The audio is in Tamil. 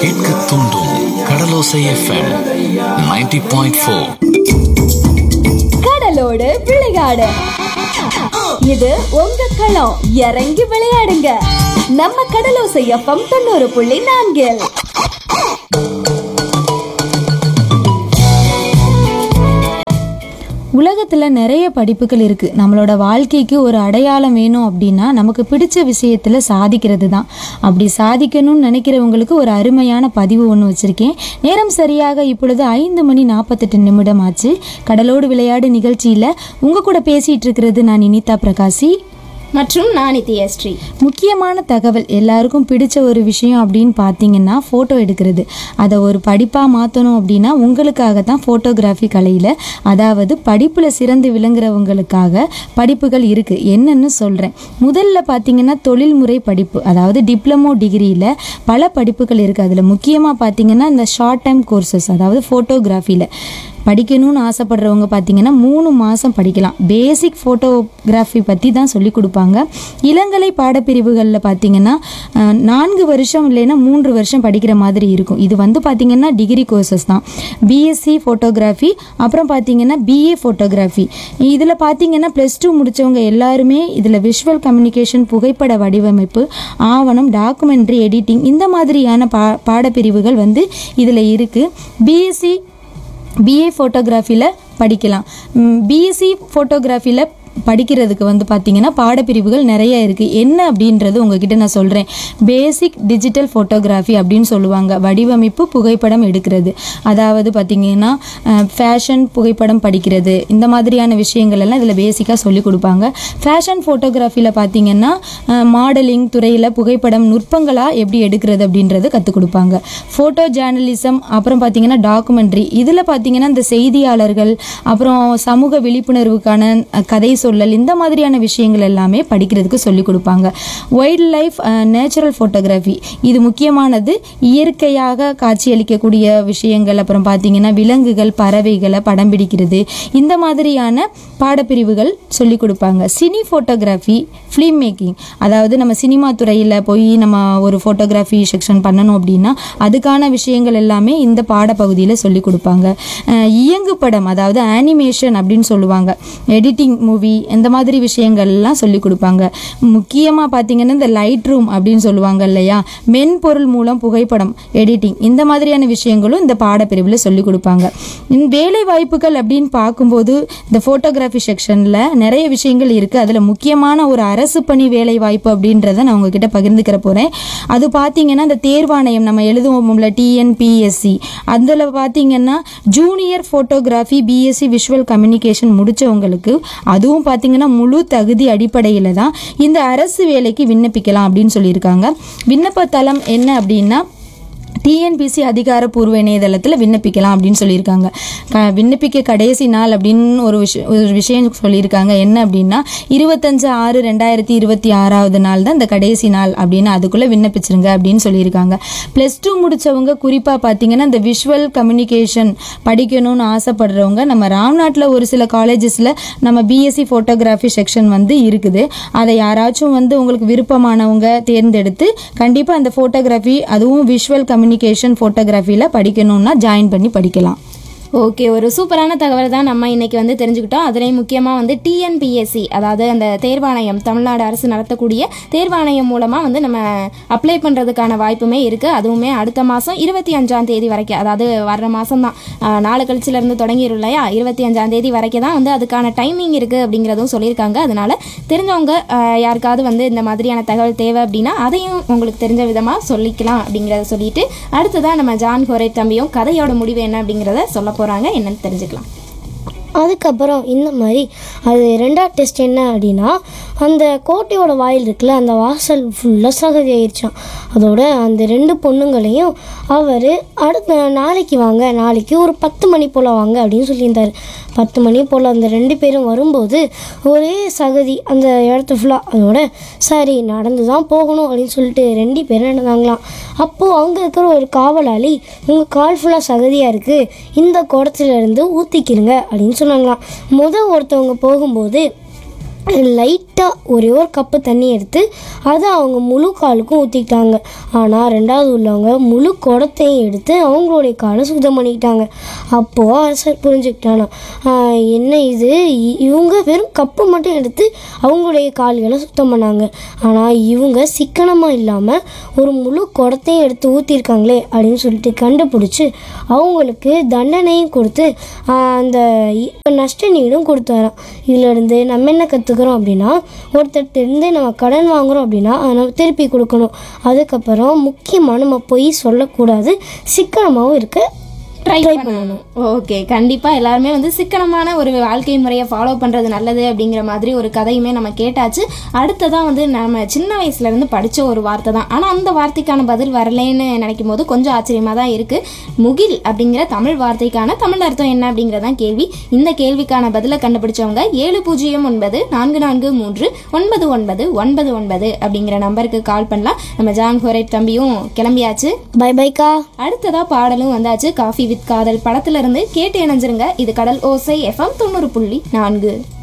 கேட்க தூண்டும் கடலோசை எஃப்எம் 90.4 பாயிண்ட் ஃபோர் கடலோடு விளையாடு இது உங்க களம் இறங்கி விளையாடுங்க நம்ம கடலோசை எஃப்எம் தொண்ணூறு புள்ளி நான்கில் உலகத்தில் நிறைய படிப்புகள் இருக்குது நம்மளோட வாழ்க்கைக்கு ஒரு அடையாளம் வேணும் அப்படின்னா நமக்கு பிடிச்ச விஷயத்தில் சாதிக்கிறது தான் அப்படி சாதிக்கணும்னு நினைக்கிறவங்களுக்கு ஒரு அருமையான பதிவு ஒன்று வச்சுருக்கேன் நேரம் சரியாக இப்பொழுது ஐந்து மணி நாற்பத்தெட்டு நிமிடம் ஆச்சு கடலோடு விளையாடு நிகழ்ச்சியில் உங்கள் கூட பேசிகிட்டு இருக்கிறது நான் இனிதா பிரகாசி மற்றும் நான் நித்யஸ்ரீ முக்கியமான தகவல் எல்லாருக்கும் பிடிச்ச ஒரு விஷயம் அப்படின்னு பார்த்தீங்கன்னா ஃபோட்டோ எடுக்கிறது அதை ஒரு படிப்பாக மாற்றணும் அப்படின்னா உங்களுக்காக தான் ஃபோட்டோகிராஃபி கலையில் அதாவது படிப்பில் சிறந்து விளங்குறவங்களுக்காக படிப்புகள் இருக்குது என்னன்னு சொல்கிறேன் முதல்ல பார்த்தீங்கன்னா தொழில்முறை படிப்பு அதாவது டிப்ளமோ டிகிரியில் பல படிப்புகள் இருக்குது அதில் முக்கியமாக பார்த்தீங்கன்னா இந்த ஷார்ட் டைம் கோர்சஸ் அதாவது ஃபோட்டோகிராஃபியில் படிக்கணும்னு ஆசைப்படுறவங்க பார்த்தீங்கன்னா மூணு மாதம் படிக்கலாம் பேசிக் ஃபோட்டோகிராஃபி பற்றி தான் சொல்லி கொடுப்பாங்க இளங்கலை பாடப்பிரிவுகளில் பார்த்தீங்கன்னா அஹ், நான்கு வருஷம் இல்லைன்னா மூன்று வருஷம் படிக்கிற மாதிரி இருக்கும் இது வந்து பார்த்தீங்கன்னா டிகிரி கோர்சஸ் தான் பிஎஸ்சி ஃபோட்டோகிராஃபி அப்புறம் பார்த்தீங்கன்னா பிஏ ஃபோட்டோகிராஃபி இதில் பார்த்தீங்கன்னா ப்ளஸ் டூ முடித்தவங்க எல்லாருமே இதில் விஷுவல் கம்யூனிகேஷன் புகைப்பட வடிவமைப்பு ஆவணம் டாக்குமெண்ட்ரி எடிட்டிங் இந்த மாதிரியான பா பாடப்பிரிவுகள் வந்து இதில் இருக்குது பிஎஸ்சி பிஏ ஃபோட்டோகிராஃபியில் படிக்கலாம் பிஎஸ்சி ஃபோட்டோகிராஃபியில் படிக்கிறதுக்கு வந்து பார்த்தீங்கன்னா பாடப்பிரிவுகள் நிறைய இருக்குது என்ன அப்படின்றது உங்ககிட்ட நான் சொல்கிறேன் பேசிக் டிஜிட்டல் ஃபோட்டோகிராஃபி அப்படின்னு சொல்லுவாங்க வடிவமைப்பு புகைப்படம் எடுக்கிறது அதாவது பார்த்தீங்கன்னா ஃபேஷன் புகைப்படம் படிக்கிறது இந்த மாதிரியான விஷயங்கள் எல்லாம் இதில் பேசிக்காக சொல்லி கொடுப்பாங்க ஃபேஷன் ஃபோட்டோகிராஃபியில் பார்த்தீங்கன்னா மாடலிங் துறையில் புகைப்படம் நுட்பங்களாக எப்படி எடுக்கிறது அப்படின்றத கற்றுக் கொடுப்பாங்க ஃபோட்டோ ஜேர்னலிசம் அப்புறம் பார்த்தீங்கன்னா டாக்குமெண்ட்ரி இதில் பார்த்தீங்கன்னா இந்த செய்தியாளர்கள் அப்புறம் சமூக விழிப்புணர்வுக்கான அஹ், கதை சொல்லல் இந்த மாதிரியான விஷயங்கள் எல்லாமே படிக்கிறதுக்கு சொல்லிக் கொடுப்பாங்க வைல்ட் லைஃப் நேச்சுரல் ஃபோட்டோகிராஃபி இது முக்கியமானது இயற்கையாக காட்சியளிக்கக்கூடிய விஷயங்கள் அப்புறம் பார்த்தீங்கன்னா விலங்குகள் பறவைகளை படம் பிடிக்கிறது இந்த மாதிரியான பாடப்பிரிவுகள் சொல்லிக் கொடுப்பாங்க சினி ஃபோட்டோகிராஃபி ஃபிலிம் மேக்கிங் அதாவது நம்ம சினிமா துறையில் போய் நம்ம ஒரு ஃபோட்டோகிராஃபி செக்ஷன் பண்ணணும் அப்படின்னா அதுக்கான விஷயங்கள் எல்லாமே இந்த பாடப்பகுதியில் சொல்லிக் கொடுப்பாங்க அஹ் இயங்கு படம் அதாவது அனிமேஷன் அப்படின்னு சொல்லுவாங்க எடிட்டிங் மூவி இந்த மாதிரி விஷயங்கள் எல்லாம் சொல்லிக் கொடுப்பாங்க முக்கியமாக பார்த்தீங்கன்னா இந்த லைட் ரூம் அப்படின்னு சொல்லுவாங்க இல்லையா மென்பொருள் மூலம் புகைப்படம் எடிட்டிங் இந்த மாதிரியான விஷயங்களும் இந்த பாடப்பிரிவில் சொல்லிக் கொடுப்பாங்க இந்த வேலை வாய்ப்புகள் அப்படின்னு பார்க்கும்போது இந்த ஃபோட்டோகிராஃபி செக்ஷனில் நிறைய விஷயங்கள் இருக்குது அதில் முக்கியமான ஒரு அரசு பணி வேலை வாய்ப்பு அப்படின்றத நான் உங்ககிட்ட பகிர்ந்துக்கிற போகிறேன் அது பார்த்தீங்கன்னா இந்த தேர்வாணையம் நம்ம எழுதுவோம்ல டிஎன்பிஎஸ்சி அதில் பார்த்தீங்கன்னா junior photography BSc visual communication முடித்தவங்களுக்கு அதுவும் பார்த்தீங்கன்னா முழு தகுதி அடிப்படையில் தான் இந்த அரசு வேலைக்கு விண்ணப்பிக்கலாம் அப்படின்னு சொல்லியிருக்காங்க விண்ணப்ப தளம் என்ன அப்படின்னா டிஎன்பிசி அதிகாரப்பூர்வ இணையதளத்தில் விண்ணப்பிக்கலாம் அப்படின்னு சொல்லியிருக்காங்க க விண்ணப்பிக்க கடைசி நாள் அப்படின்னு ஒரு விஷயம் ஒரு விஷயம் சொல்லியிருக்காங்க என்ன அப்படின்னா இருபத்தஞ்சு ஆறு ரெண்டாயிரத்தி இருபத்தி ஆறாவது நாள் தான் இந்த கடைசி நாள் அப்படின்னு அதுக்குள்ளே விண்ணப்பிச்சிருங்க அப்படின்னு சொல்லியிருக்காங்க ப்ளஸ் டூ முடித்தவங்க குறிப்பாக பார்த்தீங்கன்னா இந்த விஷுவல் கம்யூனிகேஷன் படிக்கணும்னு ஆசைப்படுறவங்க நம்ம ராம்நாட்டில் ஒரு சில காலேஜஸில் நம்ம பிஎஸ்சி ஃபோட்டோகிராஃபி செக்ஷன் வந்து இருக்குது அதை யாராச்சும் வந்து உங்களுக்கு விருப்பமானவங்க தேர்ந்தெடுத்து கண்டிப்பாக அந்த ஃபோட்டோகிராஃபி அதுவும் விஷுவல் கம்யூனிகேஷன் ஃபோட்டோகிராஃபியில் படிக்கணும்னா ஜாயின் பண்ணி படிக்கலாம் ஓகே ஒரு சூப்பரான தகவல் தான் நம்ம இன்னைக்கு வந்து தெரிஞ்சுக்கிட்டோம் அதுலேயும் முக்கியமாக வந்து டிஎன்பிஎஸ்சி அதாவது அந்த தேர்வாணையம் தமிழ்நாடு அரசு நடத்தக்கூடிய தேர்வாணையம் மூலமாக வந்து நம்ம அப்ளை பண்ணுறதுக்கான வாய்ப்புமே இருக்குது அதுவுமே அடுத்த மாதம் இருபத்தி அஞ்சாம் தேதி வரைக்கும் அதாவது வர்ற மாதம் தான் நாலு கழிச்சிலேருந்து தொடங்கிடும் இல்லையா இருபத்தி அஞ்சாம் தேதி வரைக்கும் தான் வந்து அதுக்கான டைமிங் இருக்குது அப்படிங்கிறதும் சொல்லியிருக்காங்க அதனால தெரிஞ்சவங்க ஆஹ், யாருக்காவது வந்து இந்த மாதிரியான தகவல் தேவை அப்படின்னா அதையும் உங்களுக்கு தெரிஞ்ச விதமாக சொல்லிக்கலாம் அப்படிங்கிறத சொல்லிட்டு அடுத்ததான் நம்ம ஜான் ஹோரே தம்பியும் கதையோட முடிவு என்ன அப்படிங்கிறத சொல்ல போகிறாங்க என்னன்னு தெரிஞ்சுக்கலாம் அதுக்கப்புறம் இந்த மாதிரி அது ரெண்டாவது டெஸ்ட் என்ன அப்படின்னா அந்த கோட்டையோட வாயில் இருக்குல்ல அந்த வாசல் ஃபுல்லாக சகதி ஆயிடுச்சான் அதோட அந்த ரெண்டு பொண்ணுங்களையும் அவர் அடுத்த நாளைக்கு வாங்க நாளைக்கு ஒரு பத்து மணி போல் வாங்க அப்படின்னு சொல்லியிருந்தார் பத்து மணி போல் அந்த ரெண்டு பேரும் வரும்போது ஒரே சகதி அந்த இடத்த ஃபுல்லாக அதோட சரி நடந்து தான் போகணும் அப்படின்னு சொல்லிட்டு ரெண்டு பேரும் நடந்தாங்களாம் அப்போது அங்கே இருக்கிற ஒரு காவலாளி உங்கள் கால் ஃபுல்லாக சகதியாக இருக்குது இந்த குடத்துல இருந்து ஊற்றிக்கிருங்க அப்படின்னு சொன்னாங்களாம் முத ஒருத்தவங்க போகும்போது லைட்டாக ஒரே ஒரு கப்பு தண்ணி எடுத்து அதை அவங்க முழு காலுக்கும் ஊற்றிக்கிட்டாங்க ஆனால் ரெண்டாவது உள்ளவங்க முழு குடத்தையும் எடுத்து அவங்களுடைய காலை சுத்தம் பண்ணிக்கிட்டாங்க அப்போது அரசர் புரிஞ்சுக்கிட்டானா "ஆஹ், என்ன இது இ- இவங்க வெறும் கப்பு மட்டும் எடுத்து அவங்களுடைய கால்களை சுத்தம் பண்ணாங்க ஆனால் இவங்க சிக்கனமாக இல்லாமல் ஒரு முழு குடத்தையும் எடுத்து ஊற்றிருக்காங்களே அப்படின்னு சொல்லிட்டு கண்டுபிடிச்சி அவங்களுக்கு தண்டனையும் கொடுத்து ஆஹ், அந்த இ- நஷ்ட நீடும் கொடுத்தாராம் இதிலிருந்து நம்ம என்ன கற்றுக்குறோம் அப்படின்னா ஒருத்தர்கிட்ட இருந்து நம்ம கடன் வாங்குறோம் அப்படின்னா அதை நம்ம திருப்பி கொடுக்கணும் அதுக்கப்புறம் முக்கியமாக நம்ம பொய் சொல்லக்கூடாது சிக்கனமாகவும் இருக்க ட்ரை பண்ணணும் ஓகே கண்டிப்பாக எல்லாருமே வந்து சிக்கனமான ஒரு வாழ்க்கை முறையை ஃபாலோ பண்ணுறது நல்லது அப்படிங்கிற மாதிரி ஒரு கதையுமே நம்ம கேட்டாச்சு அடுத்ததான் வந்து நம்ம சின்ன வயசுல இருந்து படித்த ஒரு வார்த்தை தான் ஆனால் அந்த வார்த்தைக்கான பதில் வரலேன்னு நினைக்கும் போது கொஞ்சம் ஆச்சரியமாக தான் இருக்குது முகில் அப்படிங்கிற தமிழ் வார்த்தைக்கான தமிழ் அர்த்தம் என்ன அப்படிங்கிறதான் கேள்வி இந்த கேள்விக்கான பதிலை கண்டுபிடிச்சவங்க ஏழு பூஜ்ஜியம் ஒன்பது நான்கு நான்கு மூன்று ஒன்பது ஒன்பது ஒன்பது ஒன்பது அப்படிங்கிற நம்பருக்கு கால் பண்ணலாம் நம்ம ஜான் ஹோரேட் தம்பியும் கிளம்பியாச்சு பை பைக்கா அடுத்ததா பாடலும் வந்தாச்சு காஃபி வித் காதல் படத்துல இருந்து கேட்டு இணைஞ்சிருங்க இது கடல் ஓசை எஃப்எம் தொண்ணூறு புள்ளி நான்கு